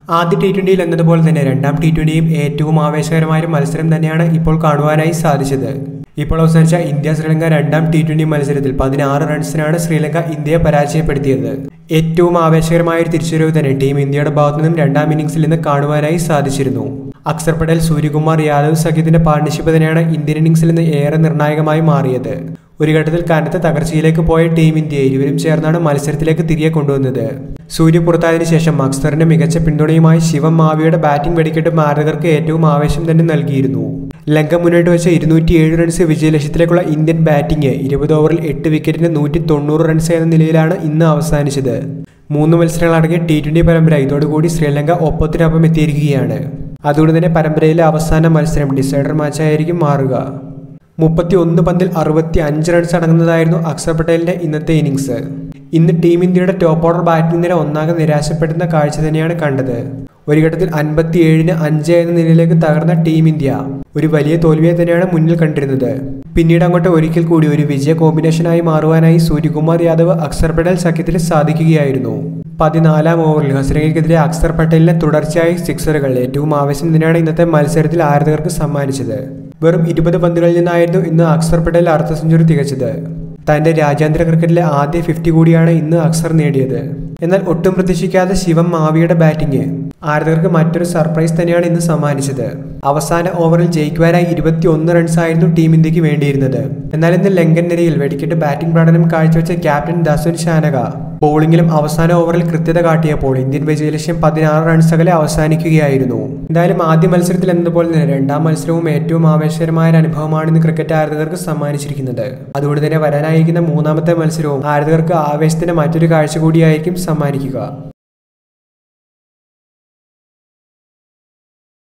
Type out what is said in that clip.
ആദ്യ ടി ട്വന്റിയിൽ എന്നതുപോലെ തന്നെ രണ്ടാം ടി ട്വന്റിയും ഏറ്റവും ആവേശകരമായ ഒരു മത്സരം തന്നെയാണ് ഇപ്പോൾ കാണുവാനായി സാധിച്ചത് ഇപ്പോൾ അവസാനിച്ച ഇന്ത്യ ശ്രീലങ്ക രണ്ടാം ടി ട്വന്റി മത്സരത്തിൽ പതിനാറ് റൺസിനാണ് ശ്രീലങ്ക ഇന്ത്യയെ പരാജയപ്പെടുത്തിയത് ഏറ്റവും ആവേശകരമായ ഒരു തിരിച്ചുവരവ് തന്നെ ടീം ഇന്ത്യയുടെ ഭാഗത്തു നിന്നും രണ്ടാം ഇന്നിംഗ്സിൽ നിന്ന് കാണുവാനായി സാധിച്ചിരുന്നു അക്സർ പട്ടേൽ സൂര്യകുമാർ യാദവ് സഖ്യത്തിന്റെ പാർട്ണർഷിപ്പ് തന്നെയാണ് ഇന്ത്യൻ ഇന്നിംഗ്സിൽ നിന്ന് ഏറെ നിർണായകമായി മാറിയത് ഒരു ഘട്ടത്തിൽ കനത്ത തകർച്ചയിലേക്ക് പോയ ടീം ഇന്ത്യ ഇരുവരും ചേർന്നാണ് മത്സരത്തിലേക്ക് തിരികെ കൊണ്ടുവന്നത് സൂര്യ പുറത്തായതിനു ശേഷം അക്സറിന്റെ മികച്ച പിന്തുണയുമായി ശിവം മാവിയുടെ ബാറ്റിംഗ് വെടിക്കെട്ട് ആരാധകർക്ക് ഏറ്റവും ആവേശം തന്നെ നൽകിയിരുന്നു ലങ്ക മുന്നോട്ട് വെച്ച ഇരുന്നൂറ്റി ഏഴ് റൺസ് വിജയലക്ഷ്യത്തിലേക്കുള്ള ഇന്ത്യൻ ബാറ്റിംഗ് ഇരുപത് ഓവറിൽ എട്ട് വിക്കറ്റിന് നൂറ്റി തൊണ്ണൂറ് റൺസ് എന്ന നിലയിലാണ് ഇന്ന് അവസാനിച്ചത് മൂന്ന് മത്സരങ്ങളടങ്ങിയ ടി ട്വന്റി പരമ്പര ഇതോടുകൂടി ശ്രീലങ്ക ഒപ്പത്തിനൊപ്പം എത്തിയിരിക്കുകയാണ് അതുകൊണ്ട് തന്നെ പരമ്പരയിലെ അവസാന മത്സരം ഡിസൈഡർ മാച്ചായിരിക്കും മാറുക മുപ്പത്തി ഒന്ന് പന്തിൽ അറുപത്തി അഞ്ച് റൺസ് അടങ്ങുന്നതായിരുന്നു അക്സർ പട്ടേലിന്റെ ഇന്നത്തെ ഇന്നിങ്സ് ഇന്ന് ടീം ഇന്ത്യയുടെ ടോപ്പ് ഓർഡർ ബാറ്റിംഗ് നിര ഒന്നാകെ നിരാശപ്പെടുന്ന കാഴ്ച തന്നെയാണ് കണ്ടത് ഒരു ഘട്ടത്തിൽ അൻപത്തി ഏഴിന് അഞ്ച് എന്ന നിലയിലേക്ക് തകർന്ന ടീം ഇന്ത്യ ഒരു വലിയ തോൽവിയെ തന്നെയാണ് മുന്നിൽ കണ്ടിരുന്നത് പിന്നീട് അങ്ങോട്ട് ഒരിക്കൽ കൂടി ഒരു വിജയ കോമ്പിനേഷനായി മാറുവാനായി സൂര്യകുമാർ യാദവ് അക്സർ പട്ടേൽ സഖ്യത്തിൽ സാധിക്കുകയായിരുന്നു പതിനാലാം ഓവറിൽ ഹസ്രംഗയ്ക്കെതിരെ അക്സർ പട്ടേലിനെ തുടർച്ചയായ സിക്സറുകൾ ഏറ്റവും ആവേശം തന്നെയാണ് ഇന്നത്തെ മത്സരത്തിൽ ആരാധകർക്ക് സമ്മാനിച്ചത് വെറും ഇരുപത് പന്തുകളിൽ നിന്നായിരുന്നു ഇന്ന് അക്സർ പട്ടേൽ അർദ്ധ സെഞ്ചുറി തികച്ചത് തന്റെ രാജ്യാന്തര ക്രിക്കറ്റിലെ ആദ്യ ഫിഫ്റ്റി കൂടിയാണ് ഇന്ന് അക്സർ നേടിയത് എന്നാൽ ഒട്ടും പ്രതീക്ഷിക്കാതെ ശിവം മാവിയുടെ ബാറ്റിംഗ് ആരാധകർക്ക് മറ്റൊരു സർപ്രൈസ് തന്നെയാണ് ഇന്ന് സമ്മാനിച്ചത് അവസാന ഓവറിൽ ജയിക്കുവാനായി ഇരുപത്തി ഒന്ന് റൺസ് ആയിരുന്നു ടീം ഇന്ത്യക്ക് വേണ്ടിയിരുന്നത് എന്നാൽ ഇന്ന് ലങ്കൻ നിരയിൽ വെടിക്കെട്ട് ബാറ്റിംഗ് പ്രകടനം കാഴ്ചവെച്ച ക്യാപ്റ്റൻ ദസുൻ ഷാനക ബോളിംഗിലും അവസാന ഓവറിൽ കൃത്യത കാട്ടിയപ്പോൾ ഇന്ത്യൻ വിജയലക്ഷ്യം പതിനാറ് റൺസ് അകലെ അവസാനിക്കുകയായിരുന്നു എന്തായാലും ആദ്യ മത്സരത്തിൽ എന്നതുപോലെ തന്നെ രണ്ടാം മത്സരവും ഏറ്റവും ആവേശകരമായ ഒരു അനുഭവമാണ് ഇന്ന് ക്രിക്കറ്റ് ആരാധകർക്ക് സമ്മാനിച്ചിരിക്കുന്നത് അതുകൊണ്ട് തന്നെ വരാനായിരിക്കുന്ന മൂന്നാമത്തെ മത്സരവും ആരാധകർക്ക് ആവേശത്തിന്റെ മറ്റൊരു കാഴ്ച കൂടിയായിരിക്കും സമ്മാനിക്കുക